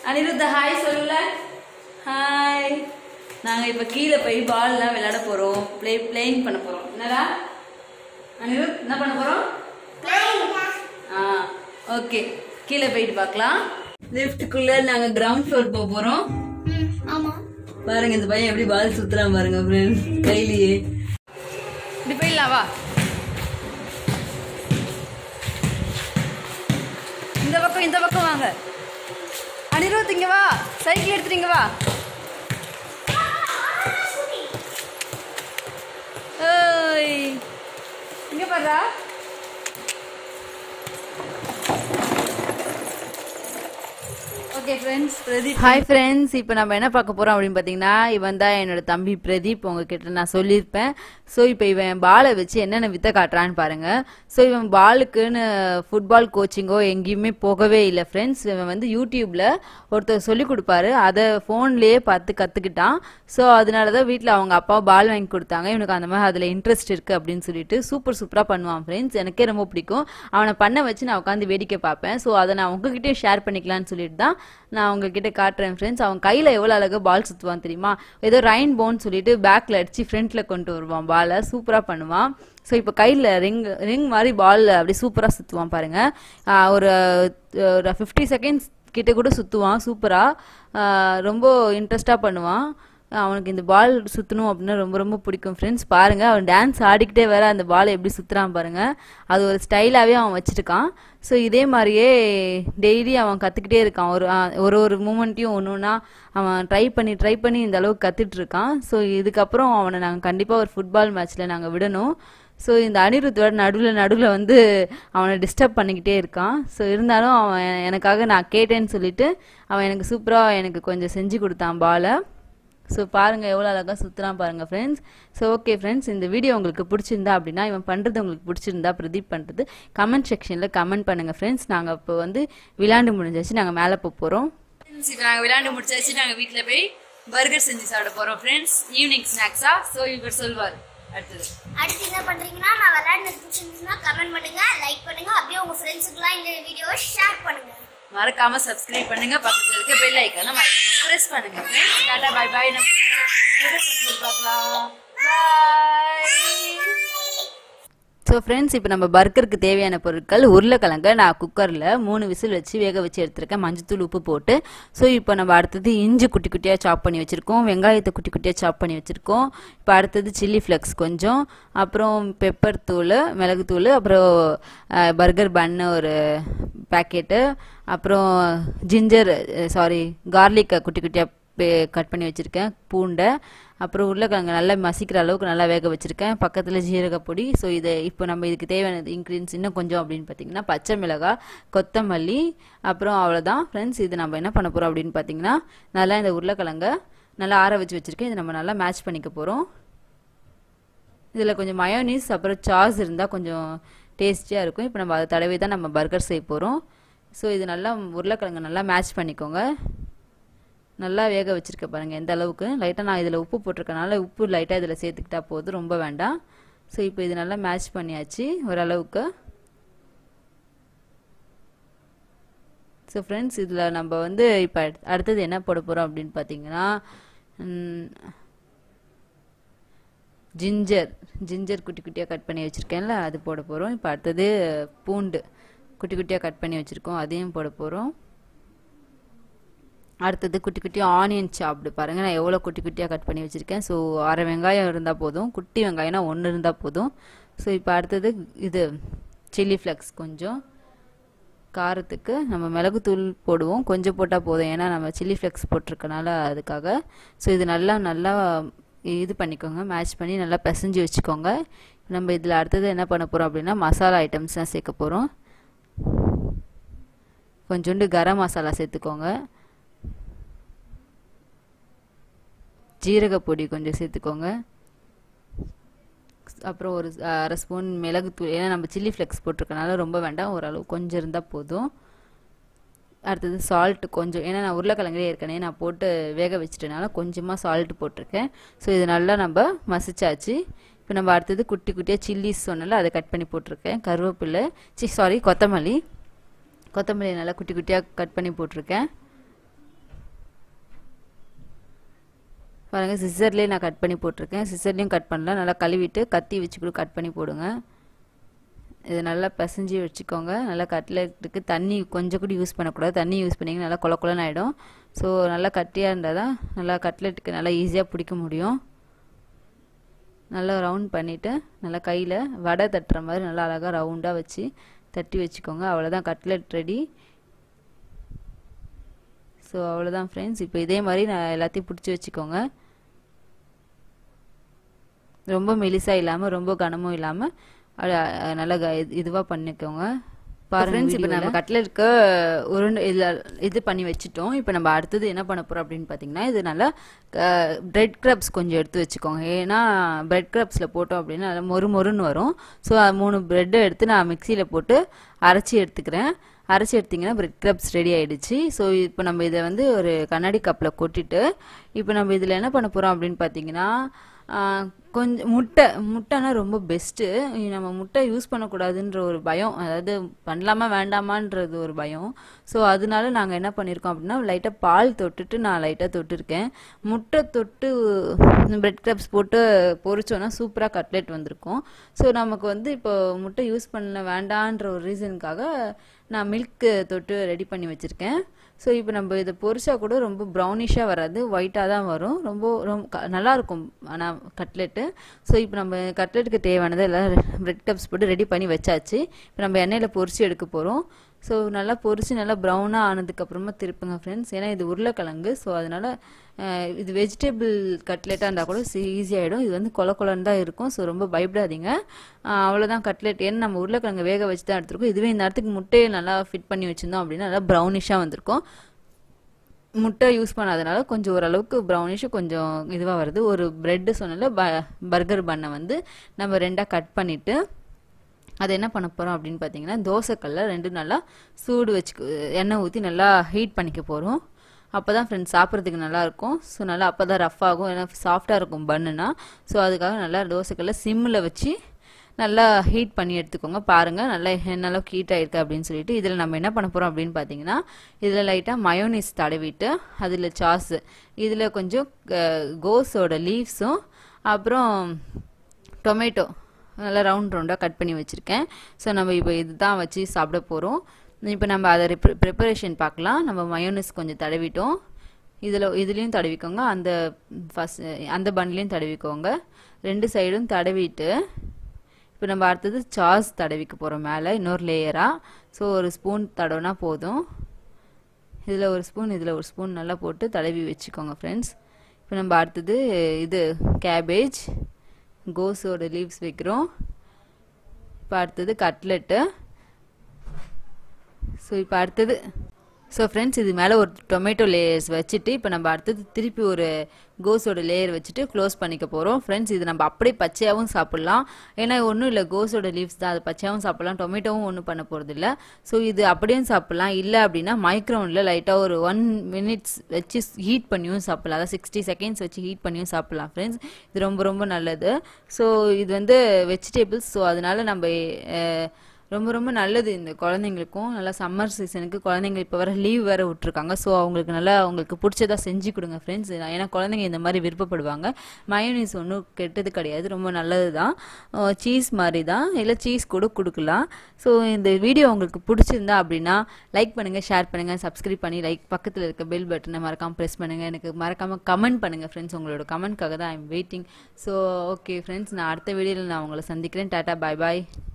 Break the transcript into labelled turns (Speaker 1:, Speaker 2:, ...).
Speaker 1: Aniruddha hi சொல்லல hi நாங்க இப்ப கீழே போய் பால்லாம் விளையாட போறோம் ப்ளே பிளேயிங் பண்ண போறோம் என்னடா அனிருத் என்ன பண்ண போறோம் ஆ ஓகே கீழே போயிட்டு பார்க்கலாம் லிஃப்ட்டுக்குள்ள நாங்க கிரவுண்ட் ஃப்ளோர் போக போறோம்
Speaker 2: ஆமா
Speaker 1: பாருங்க இந்த பையன் எப்படி பால் சுத்துறான் பாருங்க ஃப்ரெண்ட்ஸ் கையிலேயே இப்படி போயிடலாம் வா இந்த பக்கம் இந்த பக்கம் வாங்க அனிருத் இங்க வா சைக்கிள் எடுத்துட்டு வா ஏய் இங்க பாருடா okay friends Pradeep hi friends இப்போ நம்ம என்ன பார்க்க போகிறோம் அப்படின்னு பார்த்தீங்கன்னா இவன் தான் என்னோட தம்பி பிரதீப் உங்ககிட்ட நான் சொல்லியிருப்பேன் ஸோ இப்போ இவன் பாலை வச்சு என்னென்ன வித்தை காட்டுறான்னு பாருங்கள் ஸோ இவன் பாலுக்குன்னு ஃபுட்பால் கோச்சிங்கோ எங்கேயுமே போகவே இல்லை ஃப்ரெண்ட்ஸ் இவன் வந்து யூடியூப்பில் ஒருத்தர் சொல்லி கொடுப்பாரு அதை ஃபோன்லேயே பார்த்து கற்றுக்கிட்டான் ஸோ அதனால தான் வீட்டில் அவங்க அப்பா பால் வாங்கி கொடுத்தாங்க இவனுக்கு அந்த மாதிரி அதில் இன்ட்ரெஸ்ட் இருக்குது அப்படின்னு சொல்லிட்டு சூப்பர் சூப்பராக பண்ணுவான் ஃப்ரெண்ட்ஸ் எனக்கே ரொம்ப பிடிக்கும் அவனை பண்ண வச்சு நான் உட்காந்து வேடிக்கை பார்ப்பேன் ஸோ அதை நான் உங்ககிட்டயும் ஷேர் பண்ணிக்கலாம்னு சொல்லிட்டு தான் நான் உங்ககிட்ட காட்டுறேன் ஃப்ரெண்ட்ஸ் அவன் கையில் எவ்வளோ அழகாக பால் சுற்றுவான் தெரியுமா ஏதோ ரைன் போன்னு சொல்லிட்டு பேக்கில் அடித்து ஃப்ரண்ட்டில் கொண்டு வருவான் பாலை சூப்பராக பண்ணுவான் ஸோ இப்போ கையில் ரிங் ரிங் மாதிரி பால் அப்படி சூப்பராக சுற்றுவான் பாருங்க ஆஹ் ஒரு ஒரு ஃபிஃப்டி செகண்ட்ஸ் கிட்ட கூட சுற்றுவான் சூப்பராக ரொம்ப இன்ட்ரெஸ்டாக பண்ணுவான் அவனுக்கு இந்த பால் சுற்றணும் அப்படின்னா ரொம்ப ரொம்ப பிடிக்கும் ஃப்ரெண்ட்ஸ் பாருங்க அவன் டான்ஸ் ஆடிக்கிட்டே வேற அந்த பால் எப்படி சுற்றுறான் பாருங்க அது ஒரு ஸ்டைலாகவே அவன் வச்சிருக்கான் ஸோ இதே மாதிரியே டெய்லி அவன் கற்றுக்கிட்டே இருக்கான் ஒரு ஆ, ஒரு ஒரு மூமெண்ட்டையும் ஒன்று ஒன்றா அவன் ட்ரை பண்ணி ட்ரை பண்ணி இந்த அளவுக்கு கற்றுட்டு இருக்கான் ஸோ இதுக்கப்புறம் அவனை நாங்கள் கண்டிப்பாக ஒரு ஃபுட்பால் மேட்ச்சில் நாங்கள் விடணும் ஸோ இந்த அனிருத்தோட நடுவில் நடுவில் வந்து அவனை டிஸ்டர்ப் பண்ணிக்கிட்டே இருக்கான் ஸோ இருந்தாலும் அவன் எனக்காக நான் கேட்டேன்னு சொல்லிட்டு அவன் எனக்கு சூப்பராக எனக்கு கொஞ்சம் செஞ்சு கொடுத்தான் பாலை ஸோ பாருங்க எவ்வளோ அழகாக சுற்றுறான் பாருங்க ஃப்ரெண்ட்ஸ் ஸோ ஓகே ஃப்ரெண்ட்ஸ் இந்த வீடியோ உங்களுக்கு பிடிச்சிருந்தா அப்படின்னா இவன் பண்ணுறது உங்களுக்கு பிடிச்சிருந்தா பிரதீப் பண்ணுறது கமெண்ட் செக்ஷனில் கமெண்ட் பண்ணுங்க ஃப்ரெண்ட்ஸ் நாங்கள் இப்போ வந்து விளையாண்டு முடிஞ்சாச்சு நாங்கள் மேலே போக போகிறோம் ஃப்ரெண்ட்ஸ் இப்போ நாங்கள் விளையாண்டு முடிச்சாச்சு நாங்கள் வீட்டில் போய் பர்கர் செஞ்சு சாப்பிட போகிறோம் ஃப்ரெண்ட்ஸ் ஈவினிங் ஸ்நாக்ஸா ஸோ இவர் சொல்வார் அடுத்தது
Speaker 2: அடுத்து என்ன பண்றீங்கன்னா நான் விளையாடுறது பிடிச்சிருந்துச்சுன்னா கமெண்ட் பண்ணுங்க லைக் பண்ணுங்க அப்படியே உங்க ஃப்ரெண்ட்ஸுக்குலாம் இந்த வீடியோவை ஷேர் பண்ணுங்க
Speaker 1: மறக்காம சப்ஸ்கிரைப் பண்ணுங்க பக்கத்துல இருக்க பெல் ஐக்கான மறக்காம பிரஸ் பண்ணுங்க ஃப்ரெண்ட்ஸ் டாடா பை பை நம்ம பார்க்கலாம் பை ஸோ ஃப்ரெண்ட்ஸ் இப்போ நம்ம பர்கருக்கு தேவையான பொருட்கள் உருளைக்கிழங்க நான் குக்கரில் மூணு விசில் வச்சு வேக வச்சு எடுத்திருக்கேன் மஞ்சத்தூள் உப்பு போட்டு ஸோ இப்போ நம்ம அடுத்தது இஞ்சி குட்டி குட்டியாக சாப் பண்ணி வச்சுருக்கோம் வெங்காயத்தை குட்டி குட்டியாக சாப் பண்ணி வச்சுருக்கோம் இப்போ அடுத்தது சில்லி ஃப்ளெக்ஸ் கொஞ்சம் அப்புறம் பெப்பர் தூள் மிளகுத்தூள் அப்புறம் பர்கர் பன்னு ஒரு பேக்கெட்டு அப்புறம் ஜிஞ்சர் சாரி கார்லிக்கை குட்டி குட்டியாக கட் பண்ணி வச்சுருக்கேன் பூண்டை அப்புறம் உருளைக்கிழங்கு நல்லா மசிக்கிற அளவுக்கு நல்லா வேக வச்சுருக்கேன் பக்கத்தில் ஜீரகப்பொடி ஸோ இதை இப்போ நம்ம இதுக்கு தேவையான இன்க்ரீடியன்ஸ் இன்னும் கொஞ்சம் அப்படின்னு பார்த்தீங்கன்னா பச்சை மிளகாய் கொத்தமல்லி அப்புறம் அவ்வளோதான் ஃப்ரெண்ட்ஸ் இது நம்ம என்ன பண்ண போகிறோம் அப்படின்னு பார்த்தீங்கன்னா நல்லா இந்த உருளைக்கிழங்க நல்லா ஆற வச்சு வச்சுருக்கேன் இதை நம்ம நல்லா மேட்ச் பண்ணிக்க போகிறோம் இதில் கொஞ்சம் மயோனீஸ் அப்புறம் சாஸ் இருந்தால் கொஞ்சம் டேஸ்டியாக இருக்கும் இப்போ நம்ம அதை தடவி தான் நம்ம பர்கர் செய்ய போகிறோம் ஸோ இது நல்லா உருளைக்கிழங்கு நல்லா மேட்ச் பண்ணிக்கோங்க நல்லா வேக வச்சுருக்க பாருங்கள் எந்த அளவுக்கு லைட்டாக நான் இதில் உப்பு போட்டிருக்கனால உப்பு லைட்டாக இதில் சேர்த்துக்கிட்டா போதும் ரொம்ப வேண்டாம் ஸோ இப்போ இது நல்லா மேட்ச் பண்ணியாச்சு ஓரளவுக்கு ஸோ ஃப்ரெண்ட்ஸ் இதில் நம்ம வந்து இப்போ அடுத்தது என்ன போட போகிறோம் அப்படின்னு பார்த்தீங்கன்னா ஜிஞ்சர் ஜிஞ்சர் குட்டி குட்டியாக கட் பண்ணி வச்சுருக்கேன்ல அது போட போகிறோம் இப்போ அடுத்தது பூண்டு குட்டி குட்டியாக கட் பண்ணி வச்சுருக்கோம் அதையும் போட போகிறோம் அடுத்தது குட்டி குட்டியாக ஆனியன் சாப்பிடு பாருங்கள் நான் எவ்வளோ குட்டி குட்டியாக கட் பண்ணி வச்சுருக்கேன் ஸோ அரை வெங்காயம் இருந்தால் போதும் குட்டி வெங்காயம்னா ஒன்று இருந்தால் போதும் ஸோ இப்போ அடுத்தது இது சில்லி ஃப்ளெக்ஸ் கொஞ்சம் காரத்துக்கு நம்ம மிளகுத்தூள் போடுவோம் கொஞ்சம் போட்டால் போதும் ஏன்னா நம்ம சில்லி ஃப்ளெக்ஸ் போட்டிருக்கனால அதுக்காக ஸோ இது நல்லா நல்லா இது பண்ணிக்கோங்க மேட்ச் பண்ணி நல்லா பிசைஞ்சு வச்சுக்கோங்க நம்ம இதில் அடுத்தது என்ன பண்ண போகிறோம் அப்படின்னா மசாலா ஐட்டம்ஸ்லாம் சேர்க்க போகிறோம் கொஞ்சோண்டு கரம் மசாலா சேர்த்துக்கோங்க ஜீரகப்பொடி கொஞ்சம் சேர்த்துக்கோங்க அப்புறம் ஒரு அரை ஸ்பூன் மிளகுத்தூள் ஏன்னா நம்ம சில்லி ஃப்ளெக்ஸ் போட்டிருக்கனால ரொம்ப வேண்டாம் ஓரளவு கொஞ்சம் இருந்தால் போதும் அடுத்தது சால்ட் கொஞ்சம் ஏன்னா நான் உருளைக்கிழங்குலே ஏற்கனவே நான் போட்டு வேக வச்சிட்டனால கொஞ்சமாக சால்ட் போட்டிருக்கேன் ஸோ இது நல்லா நம்ம மசிச்சாச்சு இப்போ நம்ம அடுத்தது குட்டி குட்டியாக சில்லிஸ் சொன்னால அதை கட் பண்ணி போட்டிருக்கேன் கருவேப்பிலை சி சாரி கொத்தமல்லி கொத்தமல்லி நல்லா குட்டி குட்டியாக கட் பண்ணி போட்டிருக்கேன் பாருங்கள் சிசர்லேயே நான் கட் பண்ணி போட்டிருக்கேன் சிசர்லேயும் கட் பண்ணலாம் நல்லா கழுவிட்டு கத்தி வச்சு கூட கட் பண்ணி போடுங்க இது நல்லா பிசைஞ்சு வச்சுக்கோங்க நல்லா கட்லெட்டுக்கு தண்ணி கொஞ்சம் கூட யூஸ் பண்ணக்கூடாது தண்ணி யூஸ் பண்ணிங்கன்னா நல்லா கொல கொலன்னு ஆகிடும் ஸோ நல்லா கட்டியாக இருந்தால் தான் நல்லா கட்லெட்டுக்கு நல்லா ஈஸியாக பிடிக்க முடியும் நல்லா ரவுண்ட் பண்ணிவிட்டு நல்லா கையில் வடை தட்டுற மாதிரி நல்லா அழகாக ரவுண்டாக வச்சு தட்டி வச்சுக்கோங்க அவ்வளோதான் கட்லெட் ரெடி ஸோ அவ்வளோதான் ஃப்ரெண்ட்ஸ் இப்போ இதே மாதிரி நான் எல்லாத்தையும் பிடிச்சி வச்சுக்கோங்க ரொம்ப மெலிசாக இல்லாமல் ரொம்ப கனமும் இல்லாமல் நல்லா இதுவாக பண்ணிக்கோங்க ஃப்ரெண்ட்ஸ் இப்போ நம்ம கட்லெட்டுக்கு உருண்டை இதில் இது பண்ணி வச்சுட்டோம் இப்போ நம்ம அடுத்தது என்ன பண்ண போகிறோம் அப்படின்னு பார்த்தீங்கன்னா இது நல்லா பிரெட் க்ரப்ஸ் கொஞ்சம் எடுத்து வச்சுக்கோங்க ஏன்னா பிரெட் க்ரப்ஸில் போட்டோம் அப்படின்னா நல்லா மொறு மொறுன்னு வரும் ஸோ மூணு ப்ரெட்டை எடுத்து நான் மிக்சியில் போட்டு அரைச்சி எடுத்துக்கிறேன் அரைச்சி எடுத்திங்கன்னா பிரெட் க்ரப்ஸ் ரெடி ஆகிடுச்சு ஸோ இப்போ நம்ம இதை வந்து ஒரு கண்ணாடி கப்பில் கொட்டிட்டு இப்போ நம்ம இதில் என்ன பண்ண போகிறோம் அப்படின்னு பார்த்தீங்கன்னா கொஞ்சம் முட்டை முட்டைனா ரொம்ப பெஸ்ட்டு நம்ம முட்டை யூஸ் பண்ணக்கூடாதுன்ற ஒரு பயம் அதாவது பண்ணலாமா வேண்டாமான்றது ஒரு பயம் ஸோ அதனால நாங்கள் என்ன பண்ணியிருக்கோம் அப்படின்னா லைட்டாக பால் தொட்டுட்டு நான் லைட்டாக தொட்டிருக்கேன் முட்டை தொட்டு பிரெட் கிரப்ஸ் போட்டு பொரிச்சோன்னா சூப்பராக கட்லெட் வந்திருக்கும் ஸோ நமக்கு வந்து இப்போ முட்டை யூஸ் பண்ண வேண்டான்ற ஒரு ரீசனுக்காக நான் மில்க்கு தொட்டு ரெடி பண்ணி வச்சுருக்கேன் ஸோ இப்போ நம்ம இதை பொரிச்சா கூட ரொம்ப ப்ரௌனிஷாக வராது ஒயிட்டாக தான் வரும் ரொம்ப ரொம்ப நல்லாயிருக்கும் ஆனால் கட்லெட்டு ஸோ இப்போ நம்ம கட்லெட்டுக்கு தேவையானது எல்லாம் பிரெட் கப்ஸ் போட்டு ரெடி பண்ணி வச்சாச்சு இப்போ நம்ம எண்ணெயில் பொரிச்சு எடுக்க போகிறோம் ஸோ நல்லா பொரிச்சு நல்லா ப்ரௌனாக ஆனதுக்கப்புறமா திருப்புங்க ஃப்ரெண்ட்ஸ் ஏன்னா இது உருளைக்கிழங்கு ஸோ அதனால் இது வெஜிடபிள் கட்லெட்டாக இருந்தால் கூட ஈஸியாகிடும் இது வந்து கொல கொலன்னு தான் இருக்கும் ஸோ ரொம்ப பயப்படாதீங்க அவ்வளோதான் கட்லெட் ஏன்னா நம்ம உருளைக்கிழங்கு வேக வச்சு தான் எடுத்துருக்கோம் இதுவே இந்த நேரத்துக்கு முட்டையை நல்லா ஃபிட் பண்ணி வச்சுருந்தோம் அப்படின்னா நல்லா ப்ரௌனிஷாக வந்திருக்கும் முட்டை யூஸ் பண்ணாதனால கொஞ்சம் ஓரளவுக்கு ப்ரௌனிஷு கொஞ்சம் இதுவாக வருது ஒரு ப்ரெட்டு சொன்னால ப பர்கர் பண்ணை வந்து நம்ம ரெண்டாக கட் பண்ணிவிட்டு அது என்ன பண்ண போகிறோம் அப்படின்னு பார்த்தீங்கன்னா தோசைக்கல்ல ரெண்டு நல்லா சூடு வச்சு எண்ணெய் ஊற்றி நல்லா ஹீட் பண்ணிக்க போகிறோம் அப்போ தான் ஃப்ரெண்ட்ஸ் சாப்பிட்றதுக்கு நல்லாயிருக்கும் ஸோ நல்லா அப்போ தான் ரஃப் ஆகும் ஏன்னா சாஃப்டாக இருக்கும் பண்ணுனா ஸோ அதுக்காக நல்லா தோசைக்கல்ல சிம்மில் வச்சு நல்லா ஹீட் பண்ணி எடுத்துக்கோங்க பாருங்கள் நல்லா என்னளவுக்கு ஹீட் ஆகிருக்கு அப்படின்னு சொல்லிட்டு இதில் நம்ம என்ன பண்ண போகிறோம் அப்படின்னு பார்த்தீங்கன்னா இதில் லைட்டாக மயோனிஸ் தடவிட்டு அதில் சாஸு இதில் கொஞ்சம் கோஸோட லீவ்ஸும் அப்புறம் டொமேட்டோ நல்லா ரவுண்ட் ரவுண்டாக கட் பண்ணி வச்சுருக்கேன் ஸோ நம்ம இப்போ இதுதான் வச்சு சாப்பிட போகிறோம் இப்போ நம்ம அதை ப்ரிப்பரேஷன் பார்க்கலாம் நம்ம மயோனிஸ் கொஞ்சம் தடவிட்டோம் இதில் இதுலேயும் தடவிக்கோங்க அந்த ஃபஸ்ட் அந்த பன்லேயும் தடவிக்கோங்க ரெண்டு சைடும் தடவிட்டு இப்போ நம்ம அடுத்தது சாஸ் தடவிக்க போகிறோம் மேலே இன்னொரு லேயராக ஸோ ஒரு ஸ்பூன் தடவினா போதும் இதில் ஒரு ஸ்பூன் இதில் ஒரு ஸ்பூன் நல்லா போட்டு தடவி வச்சுக்கோங்க ஃப்ரெண்ட்ஸ் இப்போ நம்ம அடுத்தது இது கேபேஜ் கோஸோட லீவ்ஸ் வைக்கிறோம் இப்போ அடுத்தது கட்லெட்டு ஸோ இப்போ அடுத்தது ஸோ ஃப்ரெண்ட்ஸ் இது மேலே ஒரு டொமேட்டோ லேயர்ஸ் வச்சுட்டு இப்போ நம்ம அடுத்தது திருப்பி ஒரு கோஸோட லேயர் வச்சுட்டு க்ளோஸ் பண்ணிக்க போகிறோம் ஃப்ரெண்ட்ஸ் இது நம்ம அப்படியே பச்சையாகவும் சாப்பிட்லாம் ஏன்னா ஒன்றும் இல்லை கோஸோட லீவ்ஸ் தான் அது பச்சையாகவும் சாப்பிட்லாம் டொமேட்டோவும் ஒன்றும் பண்ண போகிறது இல்லை ஸோ இது அப்படியும் சாப்பிட்லாம் இல்லை அப்படின்னா மைக்ரோனில் லைட்டாக ஒரு ஒன் மினிட்ஸ் வச்சு ஹீட் பண்ணியும் சாப்பிட்லாம் அதாவது சிக்ஸ்டி செகண்ட்ஸ் வச்சு ஹீட் பண்ணியும் சாப்பிட்லாம் ஃப்ரெண்ட்ஸ் இது ரொம்ப ரொம்ப நல்லது ஸோ இது வந்து வெஜிடபிள்ஸ் ஸோ அதனால நம்ம ரொம்ப ரொம்ப நல்லது இந்த குழந்தைங்களுக்கும் நல்லா சம்மர் சீசனுக்கு குழந்தைங்க இப்போ வர லீவ் வேறு விட்ருக்காங்க ஸோ அவங்களுக்கு நல்லா அவங்களுக்கு பிடிச்சதா செஞ்சு கொடுங்க ஃப்ரெண்ட்ஸ் ஏன்னா குழந்தைங்க இந்த மாதிரி விருப்பப்படுவாங்க மயோனிஸ் ஒன்றும் கெட்டது கிடையாது ரொம்ப நல்லது தான் சீஸ் மாதிரி தான் இல்லை சீஸ் கூட கொடுக்கலாம் ஸோ இந்த வீடியோ உங்களுக்கு பிடிச்சிருந்தா அப்படின்னா லைக் பண்ணுங்கள் ஷேர் பண்ணுங்கள் சப்ஸ்கிரைப் பண்ணி லைக் பக்கத்தில் இருக்க பெல் பட்டனை மறக்காமல் ப்ரெஸ் பண்ணுங்கள் எனக்கு மறக்காமல் கமெண்ட் பண்ணுங்கள் ஃப்ரெண்ட்ஸ் உங்களோட கமெண்ட்காக தான் I am waiting so okay friends நான் அடுத்த வீடியோவில் நான் உங்களை சந்திக்கிறேன் டாட்டா பாய் பாய்